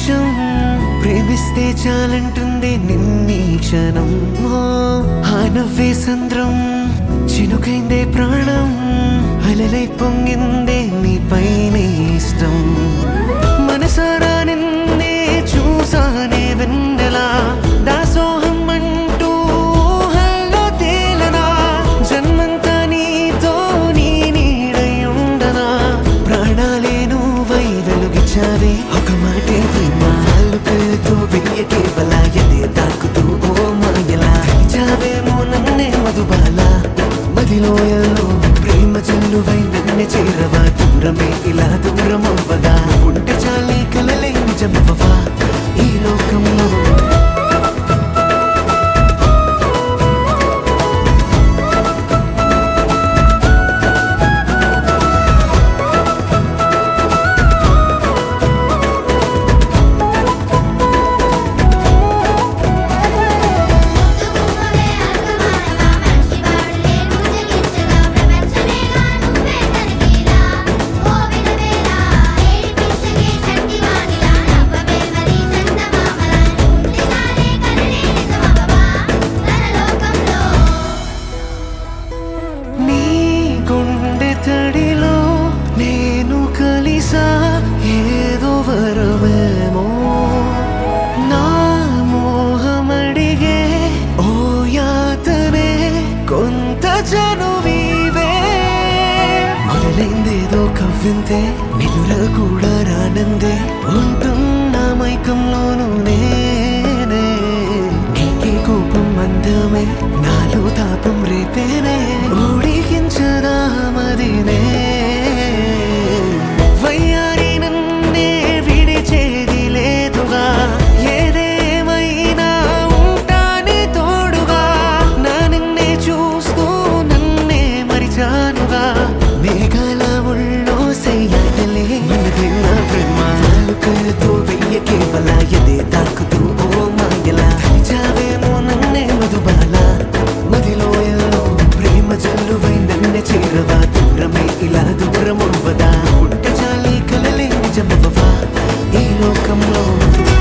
నిమిషం ప్రేమిస్తే చాలంటుంది నిన్నీ క్షణం ఓ, ఆ నవ్వే సంద్రం చినుకైందే ప్రాణం అలలై పొంగిందే నీపైనే ఇష్టం మనసారా నిన్నే చూసానే వెన్నెలా దాసోహం అంటూ ఊహల్లో తేలనా జన్మంతా నీతో నీ నీడై ఉండనా ప్రాణాలే నువ్వై వెలుగిచ్చావే ఒక మాటే ప్రేమ వాళ్ళు కళ్ళతో వెయ్య కేవలాయనే తాకుతూ ఓ మాయలా చావేమో నన్నే మధుబాల మదిలో ఎల్లో ప్రేమ చెల్లువై నన్నే చేరవా దూరమే ఇలా దూరం అవ్వదా ఉంటే చాలే కలలే నిజమవ్వవా ఈ లోకంలో తుమ్మువే అర్ధమానవా మనిషి వాడులే నుజగించగా ప్రపంచమేగా నువ్వే తరిగేలా ఓ వినవేలా ఏడిపించగే చంటివానిలా నవ్వవే మరి చందమామలా ఉంటే చాలే కలలే నిజమవ్వవా తన లోకంలో నీ గుండె తడిలో నేను కలిసా ఏదో వరమేమో నా మోహమడిగే ఓ యాతనే కొంత చనువీవే మొదలైందేదో కవ్వింతే నిదుర కూడా రానందే ఉంటున్న మైకంలోనూ నేనే నీకే కోపం అందమే నాలో తాపం రేపేనే ఊడికించదా మదినే వయ్యారి నన్నే విడిచేది లేదుగా ఏదేమైనా ఉంటానే తోడుగా నా నిన్నే చూస్తూ నన్నే మరిచానుగా మేఘాల ముళ్ళో సయ్యాటలే మనదే నా ప్రేమ నాలుకలతో వెయ్య కేవల ఎదే తాకుతూ ఓ మాయలా చావేమో నన్నే మధుబాల మదిలో ఎల్లో ప్రేమ జల్లువై నన్నే చేరవా దూరమే ఇలా దూరం అవ్వదా ఉంటే చాలే కలలే నిజమవ్వవా ఈ లోకంలో